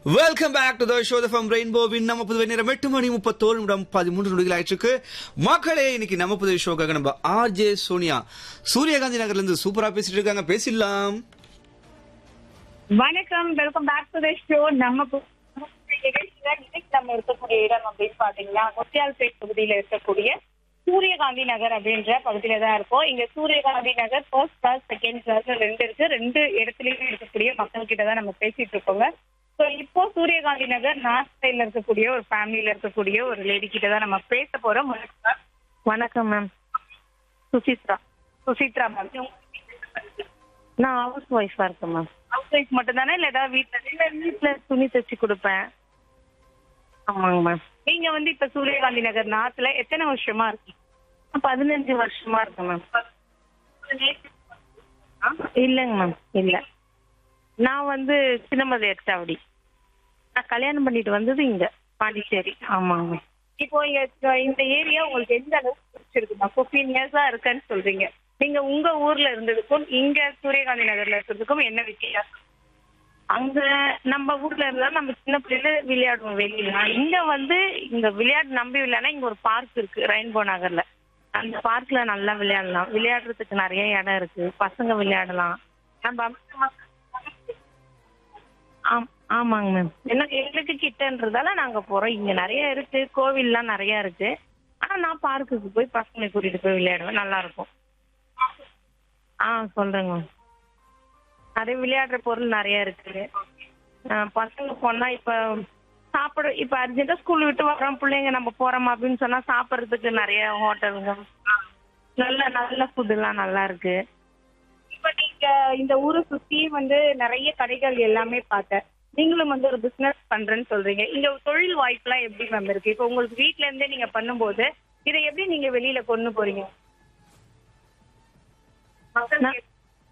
Welcome back to the show the from ரெயின்போவின் நம்ம புதுவை நேரம் எட்டு மணி முப்பத்தோரு நிமிடம் பதிமூன்று நொடிகள் ஆயிடுச்சு மக்களே இன்னைக்கு நம்ம புதுவை ஷோக்காக நம்ம ஆர் ஜே சோனியா சூரியகாந்தி நகர்ல இருந்து சூப்பரா பேசிட்டு இருக்காங்க பேசிடலாம் வணக்கம் welcome back to the show நம்ம பு- நிகழ்ச்சியில இன்னைக்கு நம்ம இருக்கக்கூடிய இடம் அப்படின்னு பாத்தீங்கன்னா முத்தியால்பேட் பகுதியில இருக்கக்கூடிய சூரியகாந்தி நகர் அப்படின்ற பகுதியில தான் இருக்கோம் இங்க Suryakanthi Nagar first class second class ரெண்டு இருக்கு ரெண்டு இடத்துலயும் இருக்கக்கூடிய மக்கள் கிட்ட தான் நம்ம பேசிட்டு இருக்கோங்க ஸோ இப்போ சூரியகாந்தி நகர் நார்த் சைட்ல இருக்கக்கூடிய ஒரு ஃபேமிலியில இருக்கக்கூடிய ஒரு லேடி கிட்ட தான் நம்ம பேச போறோம் வணக்கம் வணக்கம் மேம் சுசித்ரா சுசித்ரா மேம் நான் ஹவுஸ் ஒய்ஃபா இருக்கேன் மேம் ஹவுஸ் ஒய்ஃப் மட்டும் தானே இல்ல ஏதாவது வீட்டுல இல்ல வீட்டுல துணி தைச்சு கொடுப்பேன் ஆமாங்க மேம் நீங்க வந்து இப்ப சூரியகாந்தி நகர் நார்த்ல எத்தனை வருஷமா இருக்கீங்க நான் பதினஞ்சு வருஷமா இருக்கேன் மேம் இல்லைங்க மேம் இல்ல நான் வந்து சின்னமது எட்டாவடி நான் கல்யாணம் பண்ணிட்டு வந்தது இங்க பாண்டிச்சேரி ஆமாங்க மேம் இப்போ இங்க இந்த ஏரியா உங்களுக்கு எந்த அளவுக்கு பிடிச்சிருக்குமா ஃபிஃப்டீன் இயர்ஸா இருக்குன்னு சொல்றீங்க நீங்க உங்க ஊர்ல இருந்ததுக்கும் இங்க சூரியகாந்தி நகர்ல இருக்கிறதுக்கும் என்ன வித்தியாசம் அங்க நம்ம ஊர்ல இருந்தா நம்ம சின்ன பிள்ளைல விளையாடுவோம் வெளியில இங்க வந்து இங்க விளையாட்டு நம்பி விளையாடனா இங்க ஒரு பார்க் இருக்கு ரெயின்போ நகர்ல அந்த பார்க்ல நல்லா விளையாடலாம் விளையாடுறதுக்கு நிறைய இடம் இருக்கு பசங்க விளையாடலாம் நம்ம ஆம் ஆமாங்க மேம் எனக்கு எங்களுக்கு கிட்டன்றதால நாங்க போறோம் இங்க நிறைய இருக்கு கோவில்லாம் நிறைய இருக்கு ஆனா நான் பார்க்குக்கு போய் பசங்களை கூட்டிட்டு போய் விளையாடுவேன் நல்லா இருக்கும் ஆ சொல்றேங்க மேம் நிறைய விளையாடுற பொருள் நிறைய இருக்கு ஆ, பசங்க போனா இப்ப சாப்பிட இப்ப அர்ஜென்ட்டா ஸ்கூல் விட்டு வரோம் பிள்ளைங்க நம்ம போறோம் அப்படின்னு சொன்னா சாப்பிடுறதுக்கு நிறைய ஹோட்டலுங்க நல்ல நல்ல ஃபுட் எல்லாம் நல்லா இருக்கு இப்ப நீங்க இந்த ஊரை சுத்தி வந்து நிறைய கடைகள் எல்லாமே பார்த்தேன் நீங்களும் வந்து ஒரு பிசினஸ் பண்றேன்னு சொல்றீங்க இங்க தொழில் வாய்ப்புலாம் எப்படி மேம் இருக்கு இப்போ உங்களுக்கு வீட்ல இருந்தே நீங்க பண்ணும்போது இதை எப்படி நீங்க வெளியில கொண்டு போறீங்க மக்களுக்கு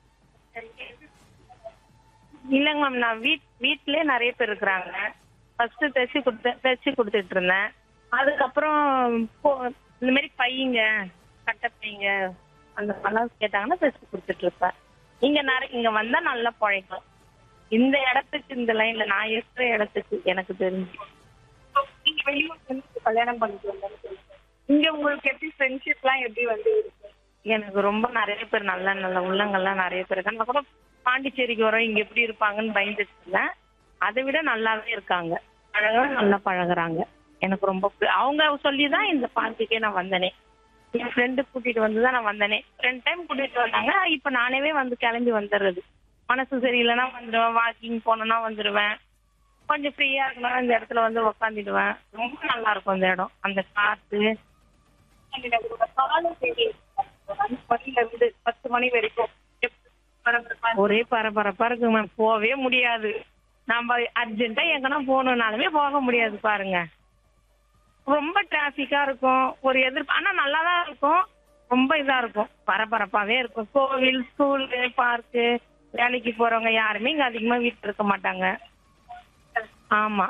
இல்லைங்க மேம் நான் வீட் வீட்லயே நிறைய பேர் இருக்கிறாங்க ஃபர்ஸ்ட் தைச்சு கொடுத்து தைச்சு கொடுத்துட்டு இருந்தேன் அதுக்கப்புறம் போ- இந்த மாதிரி பையங்க கட்டை பையங்க அந்த மாதிரிலாம் கேட்டாங்கன்னா தைச்சு கொடுத்துட்டு இருப்பேன் இங்க நிறைய இங்க வந்தா நல்லா பழைக்கும் இந்த இடத்துக்கு இந்த லைன்ல நான் இருக்கிற இடத்துக்கு எனக்கு தெரிஞ்சு நீங்க வெளியூர் வந்து கல்யாணம் பண்ணிட்டு வந்தேன்னு சொல்லுங்க இங்க உங்களுக்கு எப்படி ஃப்ரெண்ட்ஷிப்லாம் எப்படி வந்து இருக்கு எனக்கு ரொம்ப நிறைய பேர் நல்ல நல்ல உள்ளங்கள்லாம் நிறைய பேர் இருக்காங்க நான் கூட பாண்டிச்சேரிக்கு வரோம் இங்க எப்படி இருப்பாங்கன்னு பயந்துட்டு இருந்தேன் அதை விட நல்லாவே இருக்காங்க அழகா நல்லா பழகுறாங்க எனக்கு ரொம்ப பி- அவங்க சொல்லி தான் இந்த பார்க்குக்கே நான் வந்தனே என் ஃப்ரெண்டு கூட்டிட்டு வந்து தான் நான் வந்தனே ரெண்டு டைம் கூட்டிட்டு வந்தாங்க இப்ப நானேவே வந்து கிளம்பி வந்துடுறது மனசு சரியில்லைன்னா வந்துடுவேன் வாக்கிங் போனேன்னா வந்துடுவேன் கொஞ்சம் ஃப்ரீயா இருக்கணும் இந்த இடத்துல வந்து உக்காந்துடுவேன் ரொம்ப நல்லா இருக்கும் இந்த இடம் அந்த காத்து உங்களோட காலம் சரி அஞ்சு மணில இருந்து பத்து மணி வரைக்கும் எப்படி பரபரப்பா இருக்கு? ஒரே பரபரப்பா இருக்கு மேம் போகவே முடியாது நம்ம அர்ஜென்ட்டா எங்கன்னா போகணும்னாலுமே போக முடியாது பாருங்க ரொம்ப டிராபிக்கா இருக்கும் ஒரு எதிர்ப்பு ஆனா நல்லா தான் இருக்கும் ரொம்ப இதா இருக்கும் பரபரப்பாவே இருக்கும் கோவில் ஸ்கூலு பார்க்கு வேலைக்கு போறவங்க யாருமே இங்க அதிகமா வீட்டுல இருக்க மாட்டாங்க ஆமா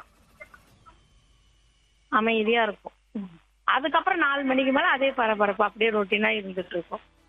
அமைதியா இருக்கும் அதுக்கப்புறம் நாலு மணிக்கு மேல அதே பரபரப்பு அப்படியே ரொட்டீனா இருந்துட்டு இருக்கும்